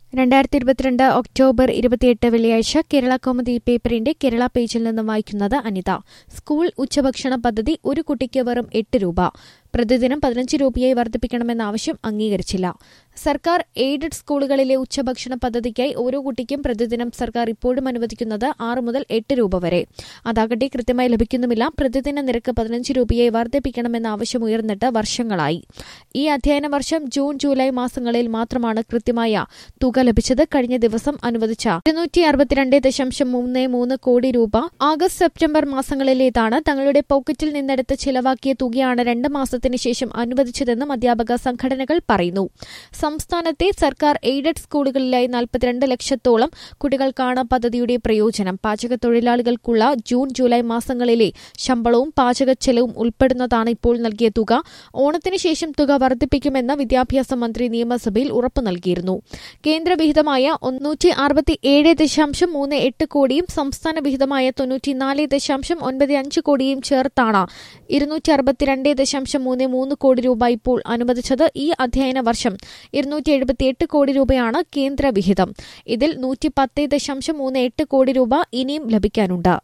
രണ്ടായിരത്തി ഇരുപത്തിരണ്ട് ഒക്ടോബർ ഇരുപത്തിയെട്ട് വെള്ളിയാഴ്ച കേരള കൗമുദി പേപ്പറിന്റെ കേരള പേജിൽ നിന്ന് വായിക്കുന്നത് അനിത സ്കൂൾ ഉച്ചഭക്ഷണ പദ്ധതി ഒരു കുട്ടിക്ക് വെറും എട്ട് രൂപ പ്രതിദിനം പതിനഞ്ച് രൂപയായി വർദ്ധിപ്പിക്കണമെന്ന ആവശ്യം അംഗീകരിച്ചില്ല സർക്കാർ എയ്ഡഡ് സ്കൂളുകളിലെ ഉച്ചഭക്ഷണ പദ്ധതിക്കായി ഓരോ കുട്ടിക്കും പ്രതിദിനം സർക്കാർ ഇപ്പോഴും അനുവദിക്കുന്നത് ആറ് മുതൽ എട്ട് രൂപ വരെ അതാകട്ടെ കൃത്യമായി ലഭിക്കുന്നുമില്ല പ്രതിദിന നിരക്ക് പതിനഞ്ച് രൂപയായി വർദ്ധിപ്പിക്കണമെന്ന ആവശ്യം ഉയർന്നിട്ട് വർഷങ്ങളായി ഈ അധ്യയന വർഷം ജൂൺ ജൂലൈ മാസങ്ങളിൽ മാത്രമാണ് കൃത്യമായ തുക ലഭിച്ചത് കഴിഞ്ഞ ദിവസം അനുവദിച്ച ഇരുന്നൂറ്റി അറുപത്തിരണ്ട് ദശാംശം മൂന്ന് മൂന്ന് കോടി രൂപ ആഗസ്റ്റ് സെപ്റ്റംബർ മാസങ്ങളിലേതാണ് തങ്ങളുടെ പോക്കറ്റിൽ നിന്നെടുത്ത് ചിലവാക്കിയ തുകയാണ് രണ്ട് മാസത്തിന് ശേഷം അനുവദിച്ചതെന്നും അധ്യാപക സംഘടനകൾ പറയുന്നു സംസ്ഥാനത്തെ സർക്കാർ എയ്ഡഡ് സ്കൂളുകളിലായി നാൽപ്പത്തിരണ്ട് ലക്ഷത്തോളം കുട്ടികൾക്കാണ് പദ്ധതിയുടെ പ്രയോജനം പാചക തൊഴിലാളികൾക്കുള്ള ജൂൺ ജൂലൈ മാസങ്ങളിലെ ശമ്പളവും പാചക ചെലവും ഉൾപ്പെടുന്നതാണ് ഇപ്പോൾ നൽകിയ തുക ഓണത്തിന് ശേഷം തുക വർദ്ധിപ്പിക്കുമെന്ന് വിദ്യാഭ്യാസ മന്ത്രി നിയമസഭയിൽ ഉറപ്പു നൽകിയിരുന്നു കേന്ദ്ര വിഹിതമായ ഒന്നൂറ്റി അറുപത്തി ഏഴ് ദശാംശം മൂന്ന് എട്ട് കോടിയും സംസ്ഥാന വിഹിതമായ തൊണ്ണൂറ്റിനാല് ദശാംശം ഒൻപത് അഞ്ച് കോടിയും ചേർത്താണ് ഇരുന്നൂറ്റി അറുപത്തിരണ്ട് ദശാംശം മൂന്ന് മൂന്ന് കോടി രൂപ ഇപ്പോൾ അനുവദിച്ചത് ഈ അധ്യയന വർഷം ഇരുന്നൂറ്റി എഴുപത്തിയെട്ട് കോടി രൂപയാണ് കേന്ദ്ര വിഹിതം ഇതിൽ നൂറ്റി പത്ത് ദശാംശം മൂന്ന് എട്ട് കോടി രൂപ ഇനിയും ലഭിക്കാനുണ്ട്